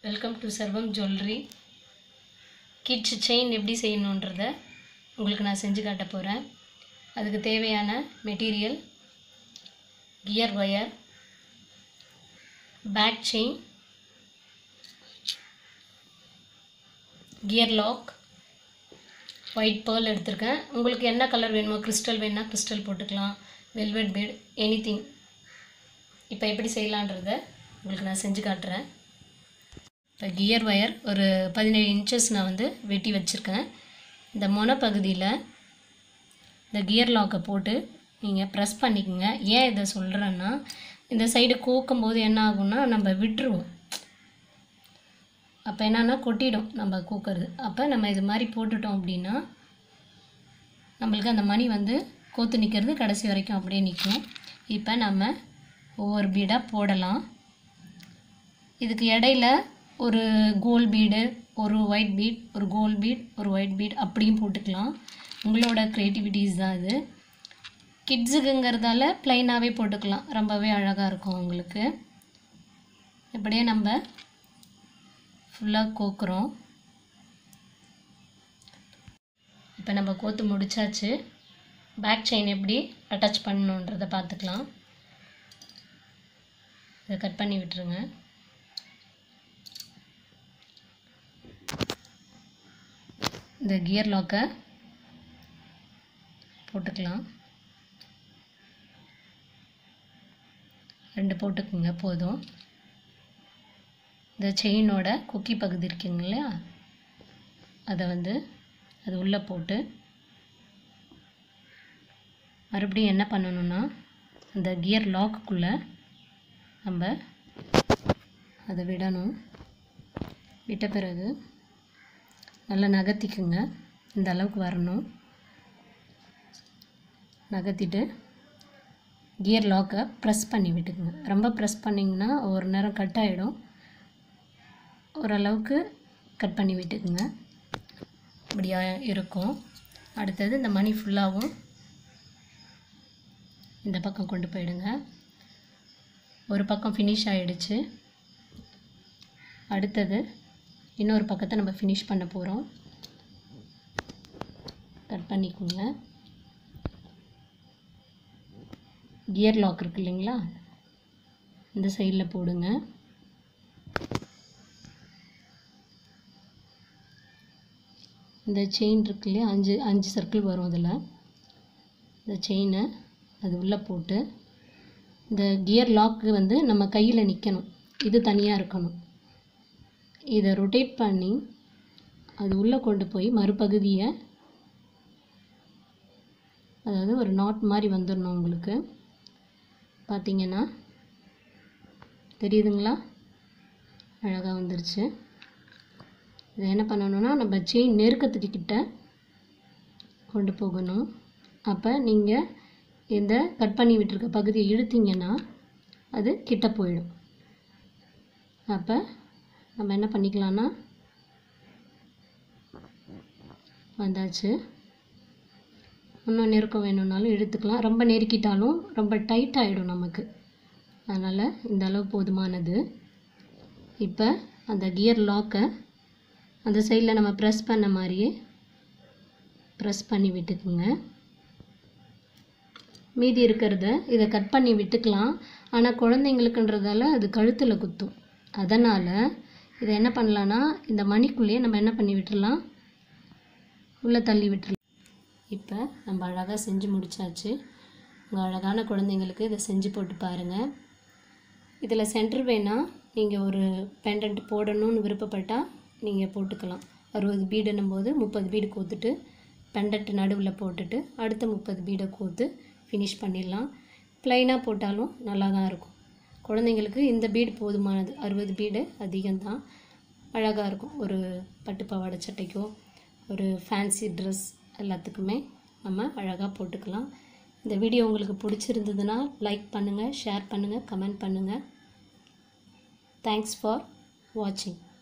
welcome to Sarvam jewellery kids chain எப்படி செய்யணுன்றத உங்களுக்கு நான் செஞ்சு காட்ட போகிறேன் அதுக்கு தேவையான material gear wire back chain gear lock white pearl எடுத்திருக்கேன் உங்களுக்கு என்ன கலர் வேணுமோ கிறிஸ்டல் வேணும்னா கிறிஸ்டல் போட்டுக்கலாம் வெல்வெட் பீட் எனி திங் இப்போ எப்படி செய்யலான்றத உங்களுக்கு நான் செஞ்சு காட்டுறேன் இப்போ கியர் ஒயர் ஒரு பதினேழு இன்ச்சஸ் நான் வந்து வெட்டி வச்சுருக்கேன் இந்த மொன பகுதியில் இந்த கியர் லாக்கை போட்டு நீங்கள் ப்ரெஸ் பண்ணிக்கோங்க ஏன் இதை சொல்கிறேன்னா இந்த சைடு கோக்கும்போது என்ன ஆகும்னா நம்ம விட்டுருவோம் அப்போ என்னன்னா கொட்டிடும் நம்ம கூக்கிறது அப்போ நம்ம இது மாதிரி போட்டுட்டோம் அப்படின்னா நம்மளுக்கு அந்த மணி வந்து கோத்து நிற்கிறது கடைசி வரைக்கும் அப்படியே நிற்கும் இப்போ நம்ம ஒவ்வொரு பீடாக போடலாம் இதுக்கு இடையில ஒரு கோல் பீடு ஒரு ஒயிட் பீட் ஒரு கோல் பீட் ஒரு ஒயிட் பீட் அப்படியும் போட்டுக்கலாம் உங்களோட க்ரியேட்டிவிட்டிஸ் தான் இது கிட்ஸுக்குங்கிறதால ப்ளைனாகவே போட்டுக்கலாம் ரொம்பவே அழகாக இருக்கும் உங்களுக்கு இப்படியே நம்ம ஃபுல்லாக கோக்குறோம் இப்போ நம்ம கோத்து முடிச்சாச்சு பேக் செயின் எப்படி அட்டாச் பண்ணணுன்றதை பார்த்துக்கலாம் இதை கட் பண்ணி விட்டுருங்க இந்த கியர் லாக்கை போட்டுக்கலாம் ரெண்டு போட்டுக்குங்க போதும் இந்த செயினோட கொக்கி பகுதி இருக்குங்க இல்லையா அதை வந்து அது உள்ளே போட்டு மறுபடியும் என்ன பண்ணணும்னா அந்த கியர் லாக்குக்குள்ளே நம்ம அதை விடணும் விட்ட பிறகு நல்லா நகர்த்திக்குங்க இந்த அளவுக்கு வரணும் நகர்த்திட்டு கியர் லாக்கை ப்ரெஸ் பண்ணி விட்டுக்குங்க ரொம்ப ப்ரெஸ் பண்ணிங்கன்னா ஒரு நேரம் கட் ஆகிடும் ஓரளவுக்கு கட் பண்ணி விட்டுக்குங்க இப்படியா இருக்கும் அடுத்தது இந்த மணி ஃபுல்லாகவும் இந்த பக்கம் கொண்டு போயிடுங்க ஒரு பக்கம் ஃபினிஷ் ஆகிடுச்சு அடுத்தது இன்னொரு பக்கத்தை நம்ம ஃபினிஷ் பண்ண போகிறோம் கட் பண்ணிக்கோங்க கியர் லாக் இருக்கு இல்லைங்களா இந்த சைடில் போடுங்க இந்த செயின் இருக்கு இல்லையா அஞ்சு அஞ்சு சர்க்கிள் வரும் அதில் இந்த செயினை அது உள்ளே போட்டு இந்த கியர் லாக்கு வந்து நம்ம கையில் நிற்கணும் இது தனியாக இருக்கணும் இதை ரொட்டேட் பண்ணி அது உள்ளே கொண்டு போய் மறுபகுதியை அதாவது ஒரு நாட் மாதிரி வந்துடணும் உங்களுக்கு பார்த்தீங்கன்னா தெரியுதுங்களா அழகாக வந்துருச்சு இதை என்ன பண்ணணும்னா நம்ம செயின் நெருக்கத்துக்கு கிட்ட கொண்டு போகணும் அப்போ நீங்கள் இந்த கட் பண்ணி விட்டுருக்க பகுதியை இழுத்தீங்கன்னா அது கிட்ட போயிடும் அப்போ நம்ம என்ன பண்ணிக்கலாம்னா வந்தாச்சு இன்னும் நெருக்கம் வேணும்னாலும் இழுத்துக்கலாம் ரொம்ப நெருக்கிட்டாலும் ரொம்ப டைட் ஆகிடும் நமக்கு அதனால் இந்த அளவு போதுமானது இப்போ அந்த கியர் லாக்கை அந்த சைடில் நம்ம ப்ரெஸ் பண்ண மாதிரியே ப்ரெஸ் பண்ணி விட்டுக்குங்க மீதி இருக்கிறத இதை கட் பண்ணி விட்டுக்கலாம் ஆனால் குழந்தைங்களுக்குன்றதால அது கழுத்தில் குத்தும் அதனால் இதை என்ன பண்ணலான்னா இந்த மணிக்குள்ளேயே நம்ம என்ன பண்ணி விட்டுறலாம் உள்ளே தள்ளி விட்டுறலாம் இப்போ நம்ம அழகாக செஞ்சு முடிச்சாச்சு உங்கள் அழகான குழந்தைங்களுக்கு இதை செஞ்சு போட்டு பாருங்கள் இதில் சென்டர் வேணால் நீங்கள் ஒரு பெண்டன்ட் போடணும்னு விருப்பப்பட்டால் நீங்கள் போட்டுக்கலாம் அறுபது பீடுன்னும் போது முப்பது பீடு கோத்துட்டு பெண்டன்ட் நடுவில் போட்டுட்டு அடுத்த முப்பது பீடை கோத்து ஃபினிஷ் பண்ணிடலாம் ப்ளைனாக போட்டாலும் நல்லா தான் இருக்கும் குழந்தைங்களுக்கு இந்த பீடு போதுமானது அறுபது பீடு அதிகம்தான் அழகாக இருக்கும் ஒரு பட்டு பாவாடை சட்டைக்கோ ஒரு ஃபேன்சி ட்ரெஸ் எல்லாத்துக்குமே நம்ம அழகாக போட்டுக்கலாம் இந்த வீடியோ உங்களுக்கு பிடிச்சிருந்ததுன்னா லைக் பண்ணுங்கள் ஷேர் பண்ணுங்கள் கமெண்ட் பண்ணுங்கள் தேங்க்ஸ் ஃபார் வாட்சிங்